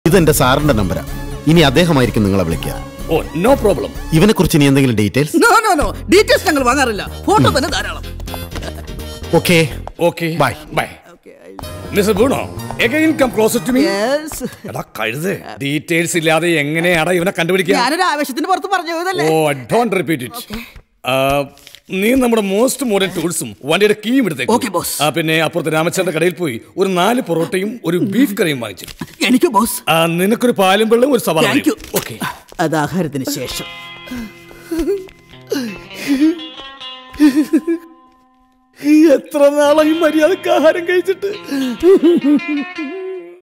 ഇതെന്റെ സാറിന്റെ നമ്പരാ ഇനി അദ്ദേഹമായിരിക്കും നിങ്ങളെ വിളിക്കുക ഓ നോ പ്രോബ്ലം ഇവനെ കുറിച്ച് ഇനി എന്തെങ്കിലും details no no no details ഞങ്ങൾ വാങ്ങാറില്ല ഫോട്ടോ തന്നെ ധാരാളം okay okay Bye. Bye mister ബൂണോ again come closer to me yes എടാ കഴുത് ഡീറ്റെയിൽസ് ഇല്ലാതെ എങ്ങനെയാടാ ഇവനെ കണ്ടുപിടിക്കുക ഞാനൊരു ആവേശത്തിന് പുറത്ത് പറഞ്ഞു പോയതല്ലേ ഓ ഡോണ്ട് റിപ്പീറ്റ് ഇറ്റ് നീ നമ്മുടെ മോസ്റ്റ് മോഡേൺ ടൂൾസും വണ്ടിയുടെ കീയും എടുത്തേക്ക് Okay, boss. ആ, പിന്നെ അപ്പുറത്ത് രാമച്ചന്ദ്ര കടയിൽ പോയി ഒരു നാല് പൊറോട്ടയും ഒരു ബീഫ് കറിയും വാങ്ങിച്ചു എനിക്ക് ബോസ് ആ, നിനക്കൊരു പാലും വെള്ളം ഒരു സവാള താങ്ക് യു ഓക്കെ അത് ആഹാരത്തിന് ശേഷം എത്ര നാളായി മര്യാദക്ക് ആഹാരം കഴിച്ചിട്ട്